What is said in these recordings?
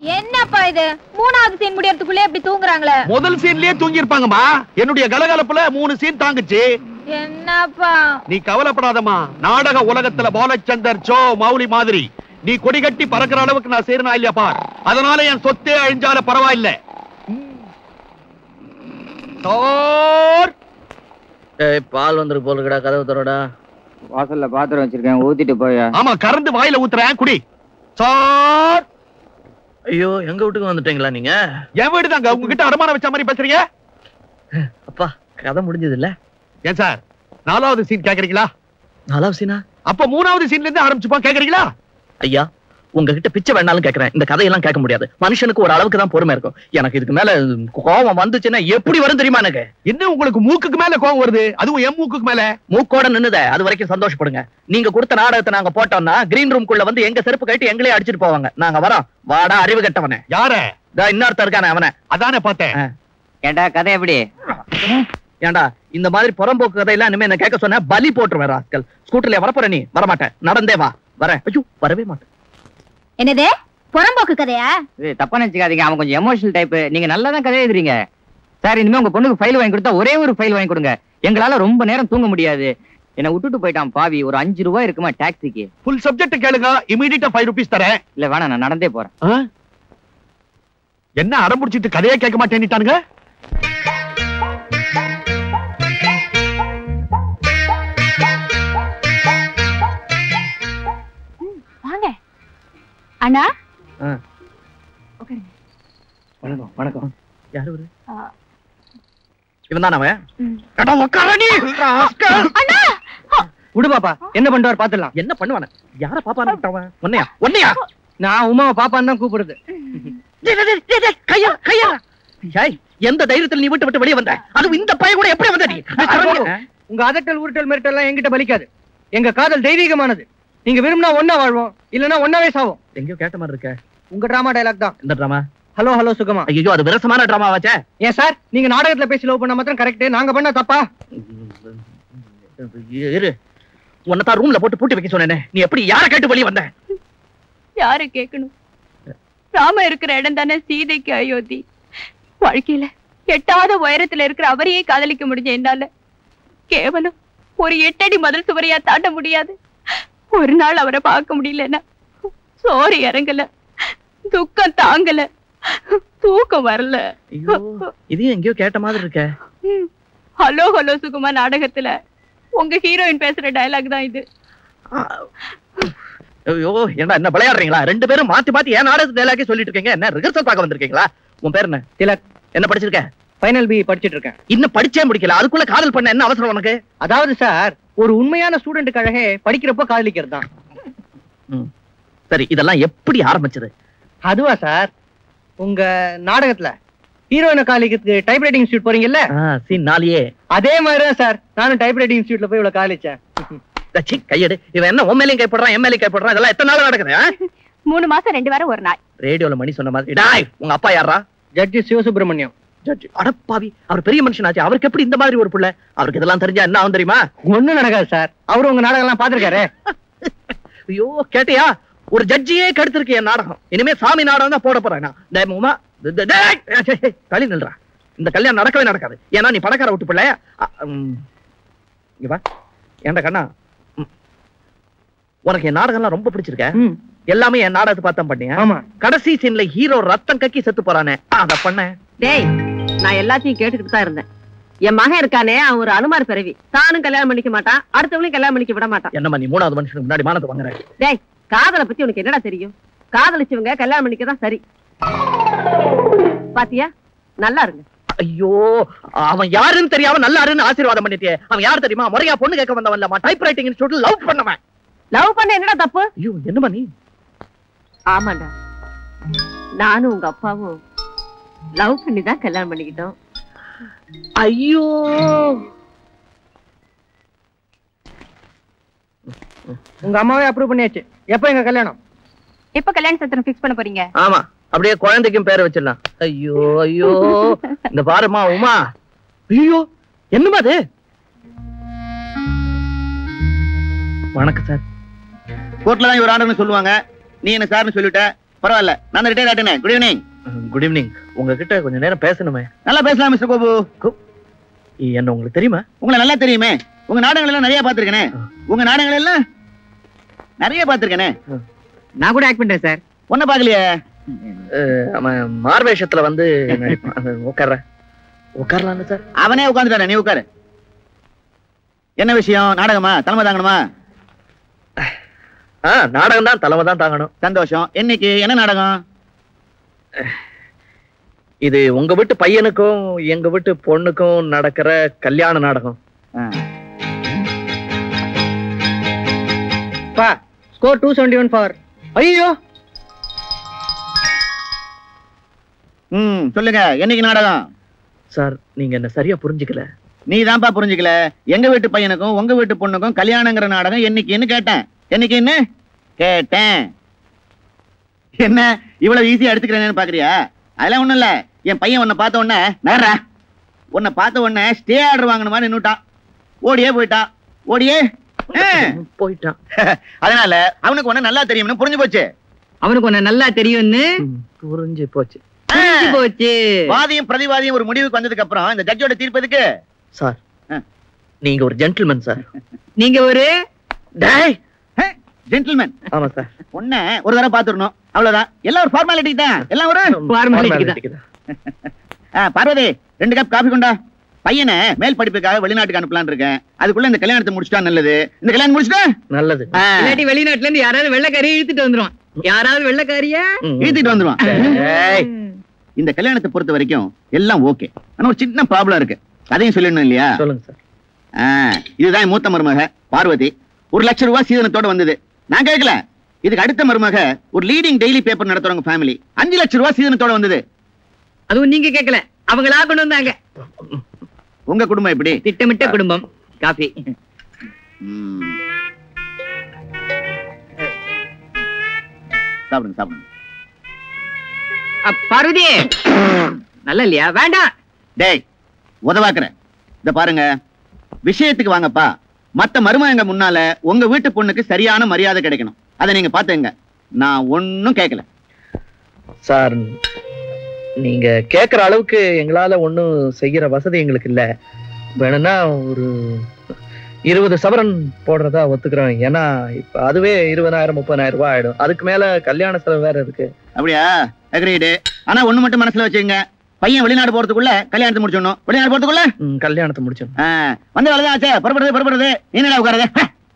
என்னப்பா இது மூணாவது சீன் முடியறதுக்குள்ளே இப்படி தூங்குறாங்களே முதல் சீன்லயே தூங்கி இருப்பாங்கம்மா என்னுடைய கலகலப்புல மூணு சீன் தாங்குச்சு என்னப்பா நீ கவலைப்படாதம்மா நாடக உலகத்துல பாலச்சந்தர் சோ மௌலி மாதிரி நீ கொடி கட்டி பறக்கிற அளவுக்கு நான் செய்யறனா இல்லையா பார் அதனால என் சொத்தே அழிஞ்சால பரவாயில்ல சார் ஏய் பால் வந்துருக்கு போல இருக்கடா கதவு தரடா வாசல்ல பாத்திரம் வச்சிருக்கேன் ஊத்திட்டு போயா ஆமா கறந்து வாயில ஊத்துறேன் குடி சார் ஐயோ எங்க வீட்டுக்கு வந்துட்டீங்களா நீங்க என் வீடு தாங்க உங்ககிட்ட அடமானம் வச்ச மாதிரி பேசுறீங்க அப்பா கதை முடிஞ்சது இல்ல ஏன் சார் நாலாவது சீன் கேக்குறீங்களா நாலாவது சீனா அப்ப மூணாவது சீன்ல இருந்து ஆரம்பிச்சுப்போம் கேக்குறீங்களா ஐயா உங்ககிட்ட பிச்சை வேணாலும் கேக்குறேன் இந்த கதையெல்லாம் கேட்க முடியாது மனுஷனுக்கு ஒரு அளவுக்கு தான் பொறுமை இருக்கும் எனக்கு இதுக்கு மேல கோபம் வந்துச்சுன்னா எப்படி வரும் தெரியுமா எனக்கு என்ன உங்களுக்கு மூக்குக்கு மேல கோவம் வருது அதுவும் என் மூக்குக்கு மேல மூக்கோட நின்னுத அது வரைக்கும் சந்தோஷப்படுங்க நீங்க கொடுத்த நாடகத்தை நாங்க போட்டோம்னா கிரீன் ரூம்குள்ள வந்து எங்க செருப்பு கட்டி எங்களே அடிச்சிட்டு போவாங்க நாங்க வரோம் வாடா அறிவு கட்டவனே யார இதோ இன்னொருத்தன் இருக்கானே அவனை அதானே பார்த்தேன் ஏண்டா கதை எப்படி ஏன்டா இந்த மாதிரி புறம்போக்கு கதையெல்லாம் இனிமே என்ன கேட்க சொன்ன பலி போட்டுருவேன் ராஸ்கல் ஸ்கூட்டர்ல வரப்போற நீ வரமாட்டேன் நடந்தே வா வரேன் ஐயோ வரவே மாட்டேன் என்னது புறம்போக்கு கதையா இது தப்பா நினைச்சுக்காதீங்க அவன் கொஞ்சம் எமோஷனல் டைப் நீங்க நல்லா தான் கதை எழுதுறீங்க சார் இனிமே உங்க பொண்ணுக்கு ஃபைல் வாங்கி கொடுத்தா ஒரே ஒரு ஃபைல் வாங்கி கொடுங்க எங்களால ரொம்ப நேரம் தூங்க முடியாது என்ன விட்டுட்டு போயிட்டான் பாவி ஒரு அஞ்சு ரூபாய் இருக்குமா டாக்ஸிக்கு ஃபுல் சப்ஜெக்ட் கேளுங்க இமீடியட்டா ஃபைவ் ருபீஸ் தரேன் இல்ல வேணாம் நான் நடந்தே போறேன் ஆ? என்ன அடம் பிடிச்சிட்டு கதையே கேட்க மாட்டேன்னுட்டானுங்க வாங்க அண்ணா வணக்கம் வணக்கம் யாரு ஒரு ஆ. இவன் தான் அவன் ம். அட, உக்கார நீ, ராஸ்கல். அண்ணா விடு பாப்பா என்ன பண்ணுவார் பாத்துடலாம் என்ன பண்ணுவானே யார பாப்பான்னு விட்டவன் உன்னையா உன்னையா நான் உமாவை பாப்பான்னு தான் கூப்பிடுது டேய், டேய், டேய், டேய், கையா கையா ஏய், எந்த தைரியத்துல நீ விட்டு விட்டு வெளியே வந்த அதுவும் இந்த பையன் கூட எப்படி வந்த நீ உங்க அதட்டல் உருட்டல் மிரட்டல் எல்லாம் என்கிட்ட பலிக்காது எங்க காதல் தெய்வீகமானது நீங்க விரும்பினா ஒன்னா வாழ்வோம் இல்லனா ஒன்னாவே சாவோம் எங்கேயோ கேட்ட மாதிரி இருக்க உங்க டிராமா டைலாக் தான் இந்த டிராமா ஹலோ ஹலோ சுகமா ஐயோ அது விரசமான டிராமா வச்சே ஏன் சார் நீங்க நாடகத்துல பேசி லவ் பண்ண மாத்திரம் கரெக்ட் நாங்க பண்ண தப்பா இரு உன்னை ரூம்ல போட்டு பூட்டி வைக்க சொன்னேனே நீ எப்படி யார கேட்டு வெளியே வந்த யாரு கேட்கணும் ராம இருக்கிற இடம் தானே சீதைக்கு அயோத்தி வாழ்க்கையில எட்டாத உயரத்துல இருக்கிற அவரையே காதலிக்க முடிஞ்ச என்னால கேவலம் ஒரு எட்டடி முதல் சுவரையா தாண்ட முடியாது ஒரு நாள் அவரை பார்க்க முடியலன்னா சோறு இறங்கல துக்கம் தாங்கல தூக்கம் வரல ஐயோ இதையும் எங்கேயோ கேட்ட மாதிரி இருக்க ம். ஹலோ ஹலோ சுகுமா நாடகத்துல உங்க ஹீரோயின் பேசுற டயலாக் தான் இது ஐயோ என்ன என்ன விளையாடுறீங்களா ரெண்டு பேரும் மாத்தி மாத்தி ஏன் நாடகத்து டைலாக்கே சொல்லிட்டு இருக்கீங்க என்ன ரிஹர்சல் பார்க்க வந்திருக்கீங்களா உன் பேர் என்ன திலக் என்ன படிச்சிருக்க ஃபைனல் பி படிச்சிட்டு இருக்கேன் இன்னும் படிச்சே முடிக்கல அதுக்குள்ள காதல் பண்ண என்ன அவசரம் உனக்கு அதாவது சார் ஒரு உண்மையான ஸ்டூடெண்ட்டுக்காக படிக்கிறப்போ காதலிக்கிறது தான் ம். சரி இதெல்லாம் எப்படி ஆரம்பிச்சது அதுவா சார் உங்க நாடகத்துல ஹீரோயினை காலிக்கிறதுக்கு டைப் ரைட்டிங் இன்ஸ்டியூட் போறீங்கல்ல சீன் நாளையே அதே மாதிரி தான் சார் நானும் டைப் ரைட்டிங் இன்ஸ்டியூட்ல போய் இவ்வளவு காலிச்சேன் சி கையெடு இவன் என்ன உண்மையிலையும் கைப்படுறான் எம்எல்ஏ கைப்படுறான் இதெல்லாம் எத்தனை நாள் நடக்குது ஆ? மூணு மாசம் ரெண்டு வாரம் ஒரு நாள் ரேடியோல மணி சொன்ன மாதிரி டாய் உங்க அப்பா யாரா ஜட்ஜி சிவசுப்பிரமணியம் ஜட்ஜ் அடப்பாவி அவர் பெரிய மனுஷனாச்சு அவருக்கு எப்படி இந்த மாதிரி ஒரு புள்ள அவருக்கு இதெல்லாம் தெரிஞ்சா என்ன ஆகும் தெரியுமா ஒண்ணும் நடக்காது சார் அவரு உங்க நாடகம் எல்லாம் பாத்திருக்காரு ஐயோ கேட்டியா ஒரு ஜட்ஜியே கெடுத்திருக்கு என் நாடகம் இனிமே சாமி நாடகம் தான் போட போறேன் நான். டேய் மாமா, டே- டே- டேய், ஏய், ஏய், தள்ளி நில்றா இந்த கல்யாணம் நடக்கவே நடக்காது ஏன்னா நீ பணக்கார விட்டு பிள்ளை அ, ம். இங்க வா ஏன்டா கண்ணா ம். உனக்கு என் நாடகம்லாம் ரொம்ப பிடிச்சிருக்க எல்லாமே என் நாடகத்தை பார்த்தா பண்ணியா ஆமா கடைசி சீன்ல ஹீரோ ரத்தம் கக்கி செத்து போறானே அத பண்ணேன் டேய் நான் எல்லாத்தையும் கேட்டுக்கிட்டு தான் இருந்தேன் என் மகன் இருக்கானே அவன் ஒரு அனுமார் பிறவி தானும் கல்யாணம் பண்ணிக்க மாட்டான் அடுத்தவங்களையும் கல்யாணம் பண்ணிக்க விட மாட்டான் என்னம்மா நீ மூணாவது மனுஷனுக்கு முன்னாடி மானத்தை வாங்குற டேய் காதலை பத்தி உனக்கு என்னடா தெரியும் காதலிச்சவங்க கல்யாணம் பண்ணிக்க தான் சரி பாத்தியா நல்லா இருங்க ஐயோ அவன் யாருன்னு தெரியாம நல்லாருன்னு ஆசீர்வாதம் பண்ணிட்டியே அவன் யார் தெரியுமா முறையா பொண்ணு கேட்க வந்தவன் இல்லம்மா டைப் ரைட்டிங் இன்ஸ்டியூட்ல லவ் பண்ணவன் லவ் பண்ண என்னடா தப்பு ஐயோ என்னம்மா நீ ஆமாண்டா நானும் உங்க அப்பாவும் லவ் பண்ணி தான் கல்யாணம் பண்ணிக்கிட்டோம் ஐயோ உங்க அம்மாவே அப்ரூவ் பண்ணியாச்சு எப்ப எங்க கல்யாணம் எப்ப கல்யாண சத்திரம் பிக்ஸ் பண்ண போறீங்க ஆமா அப்படியே குழந்தைக்கும் பேர் வச்சிடலாம் ஐயோ ஐயோ இந்த பாருமா உமா ஐயோ என்னமா அது வணக்கம் சார் கோர்ட்ல தான் இவர் ஆண்டர்னு சொல்லுவாங்க நீ என்ன சார்னு சொல்லிட்ட பரவாயில்ல நான் ரிட்டையர் ஆயிட்டேனே குட் ஈவினிங் குட் ஈவினிங் உங்ககிட்ட கொஞ்ச நேரம் பேசணுமே நல்லா பேசலாம் மிஸ்டர் கோபு என்ன உங்களுக்கு தெரியுமா உங்களை நல்லா தெரியுமே உங்க நாடகங்கள் எல்லாம் நிறைய பாத்திருக்கேனே உங்க நாடகங்கள் எல்லாம் நிறைய பாத்திருக்கேனே நான் கூட ஆக்ட் பண்றேன் சார் ஒன்ன பாக்கலையே அஹ், அவன் மார்வேஷத்துல வந்து நடிப்பான் அது உட்கார்ற உட்காரலாம்னு சார் அவனே உட்காந்துட்டானே நீ உட்காரு என்ன விஷயம் நாடகமா தலைமை தாங்கணுமா ஆ நாடகம் தான் தலைமை தான் தாங்கணும் சந்தோஷம் என்னைக்கு என்ன நாடகம் இது உங்க வீட்டு பையனுக்கும் எங்க வீட்டு பொண்ணுக்கும் நடக்கிற கல்யாண நாடகம் பா score two seventy one for ஐயோ ம் சொல்லுங்க என்னைக்கு நாடகம் சார் நீங்க என்ன சரியா புரிஞ்சுக்கல நீ தான்ப்பா புரிஞ்சுக்கல எங்க வீட்டு பையனுக்கும் உங்க வீட்டு பொண்ணுக்கும் கல்யாணங்கிற நாடகம் என்னைக்குன்னு கேட்டேன் என்னைக்குன்னு கேட்டேன் என்ன இவ்வளவு ஈஸியா எடுத்துக்கிறேன்னு பாக்குறியா அதெல்லாம் ஒண்ணும் இல்ல என் பையன் உன்னை பார்த்த உடனே நகர்றா உன்னை பார்த்த உடனே ஸ்டே ஆர்டர் வாங்கணுமா நின்னுட்டான் ஓடியே போயிட்டான் ஓடியே ஆ. போயிட்டான் அதனால அவனுக்கு உன்ன நல்லா தெரியும்னு புரிஞ்சு போச்சு அவனுக்கு உன்னை நல்லா தெரியும்னு ம், புரிஞ்சு போச்சு ஆ. புரிஞ்சு போச்சு வாதியும் பிரதிவாதியும் ஒரு முடிவுக்கு வந்ததுக்கு அப்புறம் இந்த ஜட்ஜோட தீர்ப்பு எதுக்கு சார் ஆ. நீங்க ஒரு ஜென்டில்மேன் சார் நீங்க ஒரு டேய் ஜென்டில்மேன் ஆமா சார் உன்ன ஒரு தடவை பாத்துடணும் அவ்வளவுதான் எல்லாம் ஒரு ஃபார்மாலிட்டி தான் எல்லாம் ஒரு Formality தான். Formality தான். ஆ, பார்வதி ரெண்டு கப் காபி கொண்டா பையனை மேல் படிப்புக்காக வெளிநாட்டுக்கு அனுப்பலாம்னு இருக்கேன் அதுக்குள்ள இந்த கல்யாணத்தை முடிச்சிட்டா நல்லது இந்த கல்யாணம் முடிச்சிட்டா நல்லது ஆ, இல்லாட்டி வெளிநாட்டுல இருந்து யாராவது வெள்ளக்காரியை இழுத்துட்டு வந்துருவான் யாராவது வெள்ளக்காரிய ம். இழுத்துட்டு வந்துருவான் டேய். இந்த கல்யாணத்தை பொறுத்த வரைக்கும் எல்லாம் ஓகே ஆனா ஒரு சின்ன ப்ராப்ளம் இருக்கு அதையும் சொல்லணும் இல்லையா சொல்லுங்க சார் ஆ, இதுதான் என் மூத்த மருமக பார்வதி ஒரு லட்சம் ரூபாய் சீதனத்தோட வந்தது நான் கேட்கல இதுக்கு அடுத்த மருமக ஒரு லீடிங் டெய்லி பேப்பர் நடத்துறவங்க ஃபேமிலி அஞ்சு லட்சம் ரூபாய் சீதனத்தோட வந்தது அதுவும் நீங்க கேட்கல அவங்களா கொண்டு வந்தாங்க உங்க குடும்பம் எப்படி திட்டமிட்ட குடும்பம் காஃபி ம். சாப்பிடுங்க சாப்பிடுங்க பார்வதி நல்ல இல்லையா வேண்டாம் டேய் உதவாக்குறேன் இத பாருங்க விஷயத்துக்கு வாங்கப்பா மத்த மருமகங்க முன்னால உங்க வீட்டு பொண்ணுக்கு சரியான மரியாதை கிடைக்கணும் அதை நீங்க பாத்துங்க நான் ஒண்ணும் கேட்கல சார் நீங்க கேக்குற அளவுக்கு எங்களால ஒண்ணும் செய்யற வசதி எங்களுக்கு இல்ல வேணும்னா ஒரு இருபது சவரன் போடுறதா ஒத்துக்கிறோம் ஏன்னா இப்ப அதுவே இருபதாயிரம் முப்பதாயிரம் ரூபாய் ஆயிடும் அதுக்கு மேல கல்யாண செலவு வேற இருக்கு அப்படியா அக்ரீடு ஆனா ஒண்ணு மட்டும் மனசுல வச்சுங்க பையன் வெளிநாடு போறதுக்குள்ள கல்யாணத்தை முடிச்சிடணும் வெளிநாடு போறதுக்குள்ள ம், கல்யாணத்தை முடிச்சிடும் ஆ, வந்த வேலை ஆச்சே புறப்படுறது புறப்படுறது நீ என்னடா உட்காருது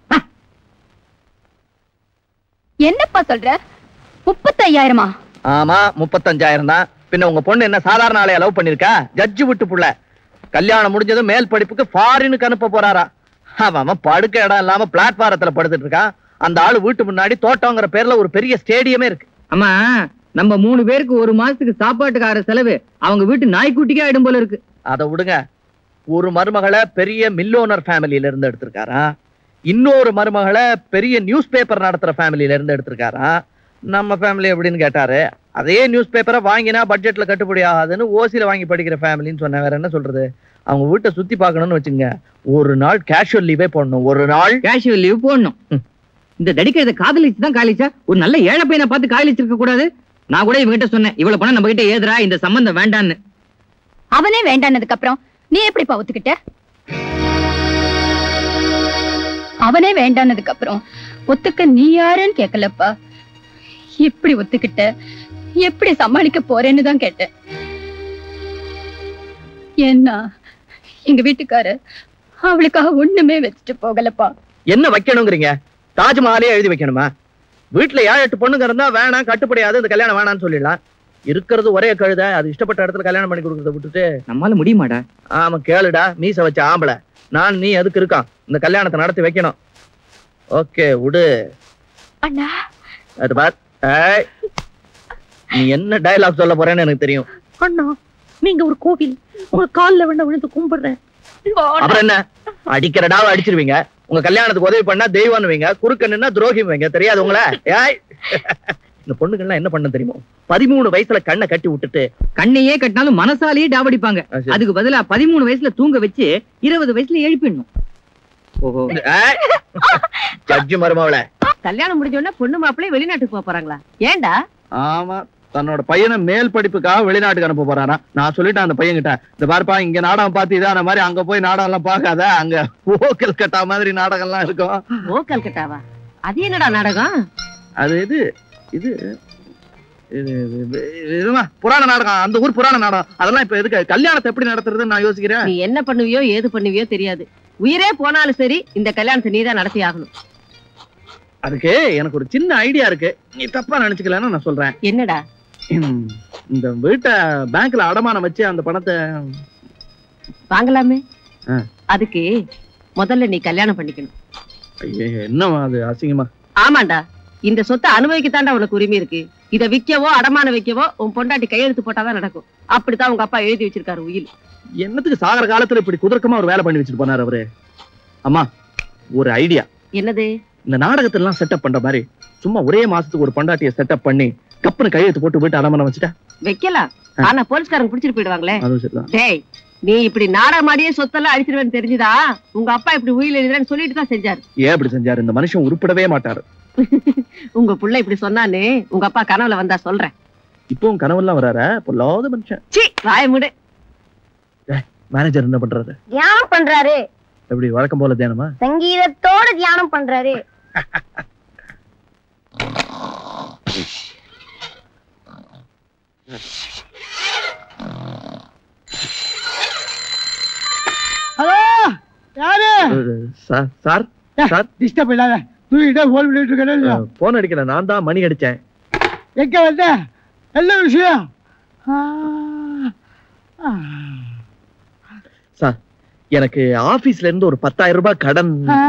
என்னப்பா சொல்ற முப்பத்தையாயிரமா ஆமா முப்பத்தஞ்சாயிரம் தான் பின்ன உங்க பொண்ணு என்ன சாதாரண ஆளைய லவ் பண்ணிருக்கா ஜட்ஜு விட்டு புள்ள கல்யாணம் முடிஞ்சதும் மேல் படிப்புக்கு ஃபாரினுக்கு அனுப்ப போறாரா அவன் அவன் படுக்க இடம் இல்லாம பிளாட்பாரத்துல படுத்துட்டு இருக்கான் அந்த ஆளு வீட்டு முன்னாடி தோட்டங்கிற பேர்ல ஒரு பெரிய ஸ்டேடியமே இருக்கு அம்மா நம்ம மூணு பேருக்கு ஒரு மாசத்துக்கு சாப்பாட்டுக்கார செலவு அவங்க வீட்டு நாய்க்குட்டிக்கே ஆயிடும் போல இருக்கு அதை விடுங்க ஒரு மருமகளை பெரிய மில்லோனர் ஃபேமிலியில இருந்து எடுத்திருக்காரா இன்னொரு மருமகளை பெரிய நியூஸ் பேப்பர் நடத்துற ஃபேமிலியில இருந்து எடுத்திருக்காரா நம்ம ஃபேமிலி எப்படின்னு கேட்டாரு அதே நியூஸ் பேப்பரை வாங்கினா பட்ஜெட்ல கட்டுப்படி ஆகாதுன்னு ஓசியில வாங்கி படிக்கிற ஃபேமிலின்னு சொன்ன வேற என்ன சொல்றது அவங்க வீட்டை சுத்தி பார்க்கணும்னு வச்சுங்க ஒரு நாள் கேஷுவல் லீவே போடணும் ஒரு நாள் கேஷுவல் லீவ் போடணும் ம். இந்த தடிக்கிறத காதலிச்சு தான் காலிச்சா ஒரு நல்ல ஏழை பையனை பார்த்து காதலிச்சிருக்க கூடாது நான் கூட இவகிட்ட சொன்னேன் இவ்வளவு பணம் நம்ம கிட்ட ஏதுரா இந்த சம்பந்தம் வேண்டான்னு அவனே வேண்டானதுக்கு அப்புறம் நீ எப்படிப்பா ஒத்துக்கிட்ட அவனே வேண்டானதுக்கு அப்புறம் ஒத்துக்க நீ யாருன்னு கேட்கலப்பா எப்படி ஒத்துக்கிட்ட எப்படி சமாளிக்க போறேன்னு தான் கேட்டேன் ஏன்னா எங்க வீட்டுக்காரர் அவளுக்காக ஒண்ணுமே வச்சுட்டு போகலப்பா என்ன வைக்கணுங்கிறீங்க தாஜ்மஹாலே எழுதி வைக்கணுமா வீட்டுல ஏழு எட்டு பொண்ணுங்க இருந்தா வேணாம் கட்டுப்படியாது இந்த கல்யாணம் வேணாம்னு சொல்லிடலாம் இருக்கிறது ஒரே கழுத அது இஷ்டப்பட்ட இடத்துல கல்யாணம் பண்ணி கொடுக்கறத விட்டுட்டு நம்மால முடியுமாடா ஆமா கேளுடா மீச வச்ச ஆம்பளை நான் நீ எதுக்கு இருக்கான் இந்த கல்யாணத்தை நடத்தி வைக்கணும் ஓகே விடு அண்ணா அது பார் ஏய், நீ என்ன டயலாக் சொல்ல போறேன்னு எனக்கு தெரியும் அண்ணா நீங்க ஒரு கோவில் உங்க கால்ல வேணா விழுந்து கும்பிடுறேன் அப்புறம் என்ன அடிக்கிறடாவ அடிச்சிருவீங்க உங்க கல்யாணத்துக்கு உதவி பண்ணா தெய்வம்னுவீங்க குறுக்க நின்னா துரோகிம் வைங்க தெரியாது உங்கள ஏய் இந்த பொண்ணுங்கள்லாம் என்ன பண்ண தெரியுமோ பதிமூணு வயசுல கண்ணை கட்டி விட்டுட்டு கண்ணையே கட்டினாலும் மனசாலேயே டாவடிப்பாங்க அதுக்கு பதிலா பதிமூணு வயசுல தூங்க வச்சு இருபது வயசுல எழுப்பிடணும் ஓஹோ ஜட்ஜு மருமவள கல்யாணம் முடிஞ்ச உடனே பொண்ணு மாப்பிள்ளை வெளிநாட்டுக்கு போக போறாங்களா ஏன்டா ஆமா தன்னோட பையனை மேல் படிப்புக்காக வெளிநாட்டுக்கு அனுப்ப போறாரா நான் சொல்லிட்டேன் அந்த பையன் கிட்ட இந்த பாருப்பா இங்க நாடகம் பார்த்து இதான மாதிரி அங்க போய் நாடகம் எல்லாம் பார்க்காத அங்க ஓக்கல் கட்டா மாதிரி நாடகம் எல்லாம் இருக்கும் ஓ கல்கட்டாவா அது என்னடா நாடகம் அது இது இது இது இது- இதுமா புராண நாடகம் அந்த ஊர் புராண நாடகம் அதெல்லாம் இப்ப எதுக்கு கல்யாணத்தை எப்படி நடத்துறதுன்னு நான் யோசிக்கிறேன் நீ என்ன பண்ணுவியோ ஏது பண்ணுவியோ தெரியாது உயிரே போனாலும் சரி இந்த கல்யாணத்தை நீதான் நடத்தி ஆகணும் அதுக்கு எனக்கு ஒரு சின்ன ஐடியா இருக்கு நீ தப்பா நினைச்சுக்கலன்னு நான் சொல்றேன் என்னடா ஹம், இந்த வீட்டை பேங்க்ல அடமானம் வச்சு அந்த பணத்தை வாங்கலாமே ஆ. அதுக்கு முதல்ல நீ கல்யாணம் பண்ணிக்கணும் ஐயே, என்னம்மா அது அசிங்கமா ஆமாண்டா இந்த சொத்தை அனுபவிக்கத்தாண்டா உனக்கு உரிமை இருக்கு இத விக்கவோ அடமானம் வைக்கவோ உன் பொண்டாட்டி கையெழுத்து போட்டாதான் நடக்கும் அப்படித்தான் உங்க அப்பா எழுதி வச்சிருக்காரு உயில் என்னத்துக்கு சாகர காலத்துல இப்படி குதர்க்கமா ஒரு வேலை பண்ணி வச்சுட்டு போனாரு அவரு அம்மா ஒரு ஐடியா என்னது இந்த நாடகத்துல எல்லாம் செட்டப் பண்ற மாதிரி சும்மா ஒரே மாசத்துக்கு ஒரு பொண்டாட்டிய செட்டப் பண்ணி கப்புனு கையெழுத்து போட்டு வீட்டு அடமானம் வச்சுட்டா வைக்கலாம் ஆ. ஆனா போலீஸ்காரங்க பிடிச்சிட்டு போயிடுவாங்களே அதுவும் சரிதான் டேய் நீ இப்படி நாடகமாடியே சொத்தெல்லாம் அழிச்சிருவேன்னு தெரிஞ்சுதா உங்க அப்பா இப்படி உயில் எழுதுறேன்னு சொல்லிட்டு தான் செஞ்சாரு ஏன் இப்படி செஞ்சாரு இந்த மனுஷன் உருப்படவே மாட்டாரு உங்க புள்ள இப்படி சொன்னானே உங்க அப்பா கனவுல வந்தா சொல்றேன் இப்பவும் கனவெல்லாம் வராரா பொல்லாத மனுஷன் சி வாய முடு மேனேஜர் என்ன பண்றாரு தியானம் பண்றாரு எப்படி வழக்கம் போல தியானமா சங்கீதத்தோட தியானம் பண்றாரு ஹலோ யாரு சார் சார் சார் டிஸ்டர்ப் இல்லாத தூக்கிட்டே போன் பண்ணிட்டு இருக்கேன் இல்லையா போன் அடிக்கல நான் தான் மணி அடிச்சேன் எங்க வந்த என்ன விஷயம் ஆ, ஆ, சார் எனக்கு ஆபீஸ்ல இருந்து ஒரு பத்தாயிரம் ரூபாய் கடன் ஆ,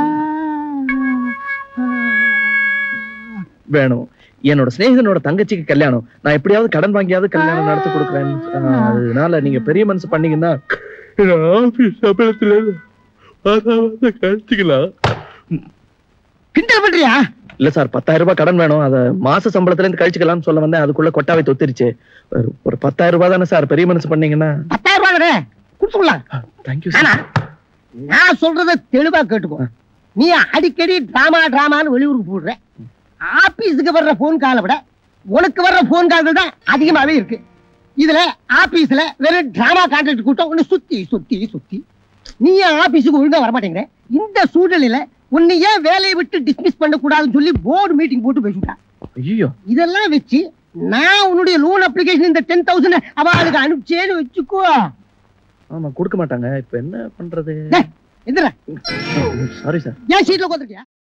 வேணும் என்னோட சிநேகிதனோட தங்கச்சிக்கு கல்யாணம் நான் எப்படியாவது கடன் வாங்கியாவது கல்யாணம் நடத்தி கொடுக்குறேன் அதனால நீங்க பெரிய மனசு பண்ணீங்கன்னா ஆபீஸ் சம்பளத்துல கழிச்சுக்கலாம் கிண்டல் பண்றியா இல்ல சார் பத்தாயிரம் ரூபாய் கடன் வேணும் அத மாச சம்பளத்துல இருந்து கழிச்சுக்கலாம்னு சொல்ல வந்தேன் அதுக்குள்ள கொட்டாவை தொத்திருச்சு ஒரு- ஒரு பத்தாயிரம் ரூபாய் தானே சார் பெரிய மனசு பண்ணீங்கன்னா பத்தாயிரம் ரூபாய் தானே கொடுத்துக்கலாம் தேங்க்யூ ஆனா சார் நான் சொல்றத தெளிவா கேட்டுக்கோ நீ அடிக்கடி டிராமா டிராமான்னு வெளியூருக்கு போடுற ஆபீஸுக்கு வர்ற போன் காலை விட உனக்கு வர்ற போன் கால்கள் தான் அதிகமாவே இருக்கு இதுல ஆபீஸ்ல வெறும் டிராமா கான்ட்ராக்ட் கூட்டம் ஒண்ணு சுத்தி சுத்தி சுத்தி நீ ஏன் ஆபீஸுக்கு ஒழுங்கா வரமாட்டேங்கிற இந்த சூழ்நிலையில உன்னை ஏன் வேலையை விட்டு டிஸ்மிஸ் பண்ண கூடாதுன்னு சொல்லி போர்டு மீட்டிங் போட்டு பேசிட்டா ஐயோ இதெல்லாம் வச்சு நான் உன்னுடைய லோன் அப்ளிகேஷன் இந்த டென் தௌசண்ட் அவளுக்கு அனுப்பிச்சேன்னு வச்சுக்கோ ஆமா கொடுக்க மாட்டாங்க இப்ப என்ன பண்றது டேய், எந்திரா சாரி சார் ஏன் சீட்ல உட்காந்துருக்கியா